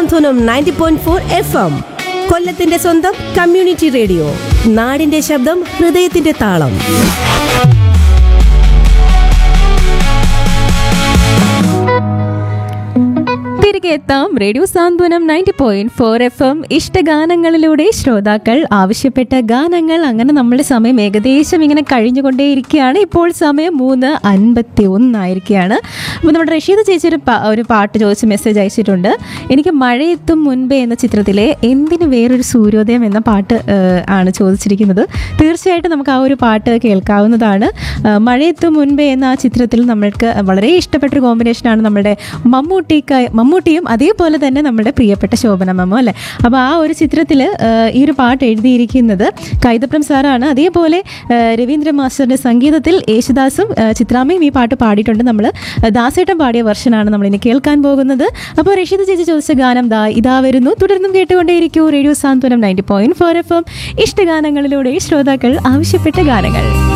സാന്ത്വനം ninety point four F M കൊല്ലത്തിന്റെ സ്വന്തം community radio നാടിന്റെ ശബ്ദം ഹൃദയത്തിന്റെ താളം തിരികെ എത്താം radio Santhwanam ninety point four F M ഇഷ്ടഗാനങ്ങളിലൂടെ ശ്രോതാക്കൾ ആവശ്യപ്പെട്ട ഗാനങ്ങൾ അങ്ങനെ നമ്മുടെ സമയം ഏകദേശം ഇങ്ങനെ കഴിഞ്ഞുകൊണ്ടേയിരിക്കുകയാണ് ഇപ്പോൾ സമയം മൂന്ന് അൻപത്തി ഒന്നായിരിക്കുകയാണ് അപ്പോൾ നമ്മുടെ റഷീദ് ചേച്ചി ഒരു പാ- ഒരു പാട്ട് ചോദിച്ച് മെസ്സേജ് അയച്ചിട്ടുണ്ട് എനിക്ക് മഴയെത്തും മുൻപേ എന്ന ചിത്രത്തിലെ എന്തിന് വേറൊരു സൂര്യോദയം എന്ന പാട്ട് ഏഹ്, ആണ് ചോദിച്ചിരിക്കുന്നത് തീർച്ചയായിട്ടും നമുക്ക് ആ ഒരു പാട്ട് കേൾക്കാവുന്നതാണ് ഏഹ്, മഴയെത്തും മുൻപേ എന്ന ആ ചിത്രത്തിൽ നമ്മൾക്ക് വളരെ ഇഷ്ടപ്പെട്ടൊരു കോമ്പിനേഷനാണ് നമ്മുടെ മമ്മൂട്ടിക്കായി മമ്മൂട്ടിയും അതേപോലെ തന്നെ നമ്മുടെ പ്രിയപ്പെട്ട ശോഭന മമ്മു അല്ലേ അപ്പോൾ ആ ഒരു ചിത്രത്തിൽ ഈ ഒരു പാട്ട് എഴുതിയിരിക്കുന്നത് കൈതപ്രം സാറാണ് അതേപോലെ ഏഹ്, രവീന്ദ്ര മാസ്റ്ററുടെ സംഗീതത്തിൽ യേശുദാസും ഏഹ്, ചിത്രാമ്മയും ഈ പാട്ട് പാടിയിട്ടുണ്ട് നമ്മൾ ദാസേട്ടൻ പാടിയ വെർഷനാണ് നമ്മൾ ഇനി കേൾക്കാൻ പോകുന്നത് അപ്പോൾ റഷീദ് ചേച്ചി ചോദിച്ച ഗാനം ദാ ഇതാ വരുന്നു തുടർന്നും കേട്ടുകൊണ്ടേയിരിക്കൂ radio Santhwanam ninety point four F M ഇഷ്ടഗാനങ്ങളിലൂടെ ശ്രോതാക്കൾ ആവശ്യപ്പെട്ട ഗാനങ്ങൾ